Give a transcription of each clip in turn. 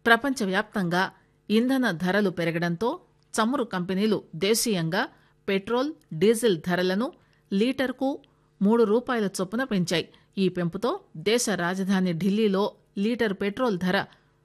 ప్రపంచవ్యాప్తంగా ఇంధన ధరలు పెరగడంతో చమురు కంపెనీలు దేశీయంగా పెట్రోల్ డీజిల్ ధరలను లీటర్కు మూడు రూపాయల చొప్పున పెంచాయి ఈ పెంపుతో దేశ రాజధాని ఢిల్లీలో లీటర్ పెట్రోల్ ధర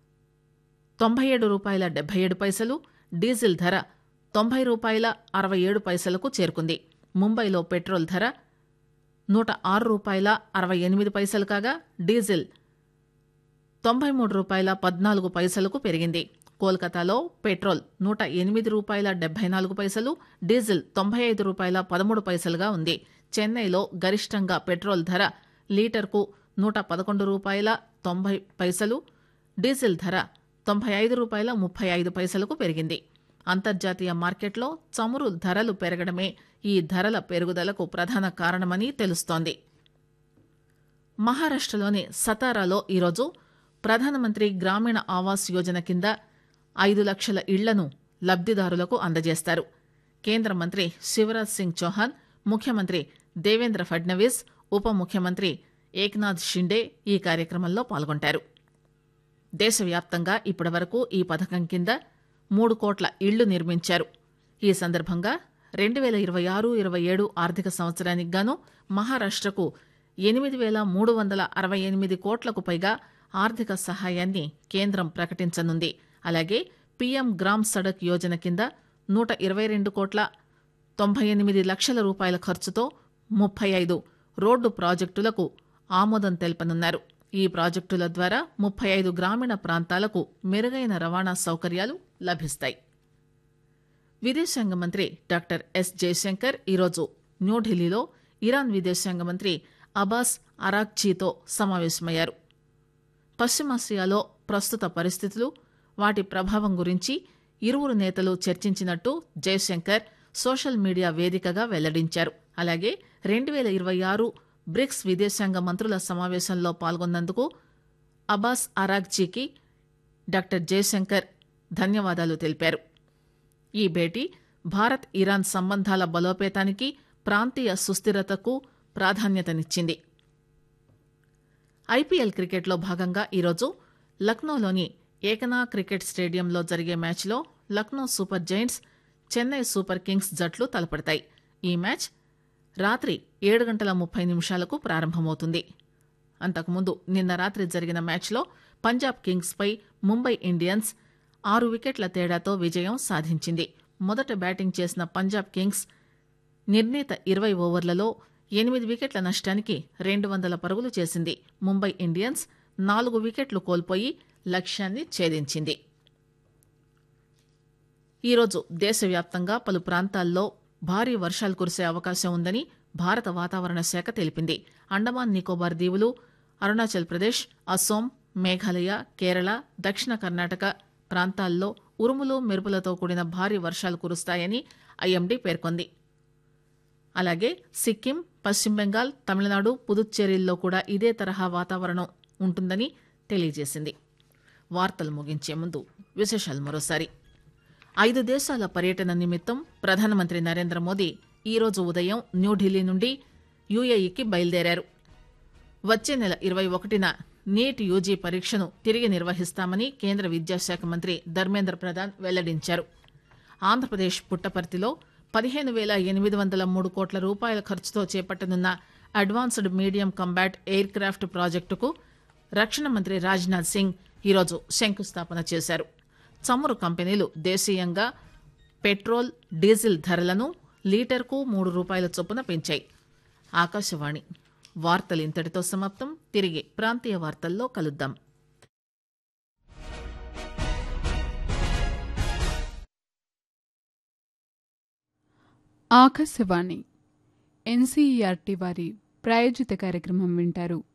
తొంభై ఏడు రూపాయల డెబ్బై ఏడు పైసలు డీజిల్ ధర తొంభై రూపాయల అరవై ఏడు పైసలకు చేరుకుంది ముంబైలో పెట్రోల్ ధర నూట ఆరు రూపాయల అరవై ఎనిమిది పైసలు కాగా డీజిల్ తొంభై మూడు రూపాయల పద్నాలుగు పైసలకు పెరిగింది కోల్కతాలో పెట్రోల్ నూట ఎనిమిది రూపాయల డెబ్బై నాలుగు పైసలు డీజిల్ తొంభై ఐదు రూపాయల పదమూడు పైసలుగా ఉంది చెన్నైలో గరిష్టంగా పెట్రోల్ ధర లీటర్కు నూట పదకొండు రూపాయల తొంభై పైసలు డీజిల్ ధర తొంభై ఐదు రూపాయల ముప్పై ఐదు పైసలకు పెరిగింది అంతర్జాతీయ మార్కెట్లో చమురు ధరలు పెరగడమే ఈ ధరల పెరుగుదలకు ప్రధాన కారణమని తెలుస్తోంది మహారాష్టలోని సతారాలో ఈరోజు ప్రధానమంత్రి గ్రామీణ ఆవాస్ యోజన కింద ఐదు లక్షల ఇళ్లను లబ్దిదారులకు అందజేస్తారు కేంద్ర మంత్రి శివరాజ్ సింగ్ చౌహాన్ ముఖ్యమంత్రి దేవేంద్ర ఫడ్నవీస్ ఉప ముఖ్యమంత్రి ఏక్నాథ్ షిండే ఈ కార్యక్రమంలో పాల్గొంటారు దేశవ్యాప్తంగా ఇప్పటివరకు ఈ పథకం కింద మూడు కోట్ల ఇళ్లు నిర్మించారు ఈ సందర్భంగా రెండు వేల ఇరవై ఆరు ఇరవై ఏడు ఆర్థిక సంవత్సరానికి గాను మహారాష్టకు ఎనిమిది వేల మూడు వందల అరవై ఎనిమిది కోట్లకు పైగా ఆర్థిక సహాయాన్ని కేంద్రం ప్రకటించనుంది అలాగే పీఎం గ్రామ్ సడక్ యోజన కింద నూట ఇరవై రెండు కోట్ల తొంభై ఎనిమిది లక్షల రూపాయల ఖర్చుతో ముప్పై ఐదు రోడ్డు ప్రాజెక్టులకు ఆమోదం తెలపనున్నారు ఈ ప్రాజెక్టుల ద్వారా ముప్పై ఐదు గ్రామీణ ప్రాంతాలకు మెరుగైన రవాణా సౌకర్యాలు లభిస్తాయి విదేశాంగ మంత్రి డాక్టర్ ఎస్ జయశంకర్ ఈరోజు న్యూఢిల్లీలో ఇరాన్ విదేశాంగ మంత్రి అబాస్ అరాక్చీతో సమావేశమయ్యారు పశ్చిమాసియాలో ప్రస్తుత పరిస్థితులు వాటి ప్రభావం గురించి ఇరువురు నేతలు చర్చించినట్టు జయశంకర్ సోషల్ మీడియా వేదికగా వెల్లడించారు అలాగే రెండు వేల ఇరవై ఆరు బ్రిక్స్ విదేశాంగ మంత్రుల సమావేశంలో పాల్గొన్నందుకు అబాస్ అరాగ్చీకి డాక్టర్ జయశంకర్ ధన్యవాదాలు తెలిపారు ఈ భేటీ భారత్ ఇరాన్ సంబంధాల బలోపేతానికి ప్రాంతీయ సుస్థిరతకు ప్రాధాన్యతనిచ్చింది ఐపీఎల్ క్రికెట్లో భాగంగా ఈరోజు లక్నోలోని ఏకనా క్రికెట్ స్టేడియంలో జరిగే మ్యాచ్లో Lucknow Super Giants Chennai Super Kings జట్లు తలపడతాయి ఈ మ్యాచ్ రాత్రి ఏడు గంటల ముప్పై నిమిషాలకు ప్రారంభమవుతుంది అంతకుముందు నిన్న రాత్రి జరిగిన మ్యాచ్లో పంజాబ్ కింగ్స్పై ముంబై ఇండియన్స్ ఆరు వికెట్ల తేడాతో విజయం సాధించింది మొదట బ్యాటింగ్ చేసిన పంజాబ్ కింగ్స్ నిర్ణీత ఇరవై ఓవర్లలో ఎనిమిది వికెట్ల నష్టానికి రెండు వందల పరుగులు చేసింది ముంబై ఇండియన్స్ నాలుగు వికెట్లు కోల్పోయి లక్ష్యాన్ని ఛేదించింది ఈరోజు దేశవ్యాప్తంగా పలు ప్రాంతాల్లో భారీ వర్షాలు కురిసే అవకాశం ఉందని భారత వాతావరణ శాఖ తెలిపింది అండమాన్ నికోబార్ దీవులు అరుణాచల్ ప్రదేశ్ అస్సోం మేఘాలయ కేరళ దక్షిణ కర్ణాటక ప్రాంతాల్లో ఉరుములు మెరుపులతో కూడిన భారీ వర్షాలు కురుస్తాయని ఐఎండీ పేర్కొంది అలాగే సిక్కిం పశ్చిమ బెంగాల్ తమిళనాడు పుదుచ్చేరిల్లో కూడా ఇదే తరహా వాతావరణం ఉంటుందని తెలియజేసింది వార్తలు ముగించే ముందు విశేషాలు మరోసారి ఐదు దేశాల పర్యటన నిమిత్తం ప్రధానమంత్రి నరేంద్ర మోదీ ఈరోజు ఉదయం న్యూఢిల్లీ నుండి యుఏఈకి బయలుదేరారు వచ్చే నెల ఇరవై ఒకటిన నీట్ యూజీ పరీక్షను తిరిగి నిర్వహిస్తామని కేంద్ర విద్యాశాఖ మంత్రి ధర్మేంద్ర ప్రధాన్ వెల్లడించారు ఆంధ్రప్రదేశ్ పుట్టపర్తిలో పదిహేను వేల ఎనిమిది వందల మూడు కోట్ల రూపాయల ఖర్చుతో చేపట్టనున్న advanced medium combat aircraft ప్రాజెక్టుకు రక్షణ మంత్రి రాజ్నాథ్ సింగ్ ఈరోజు శంకుస్థాపన చేశారు చమురు కంపెనీలు దేశీయంగా పెట్రోల్ డీజిల్ ధరలను లీటర్కు మూడు రూపాయల చొప్పున పెంచాయి ఆకాశవాణి వార్తలు ఇంతటితో సమాప్తం తిరిగి ప్రాంతీయ వార్తల్లో కలుద్దాం ఆకాశవాణి ఎన్సీఈఆర్టీ వారి ప్రాయోజిత కార్యక్రమం వింటారు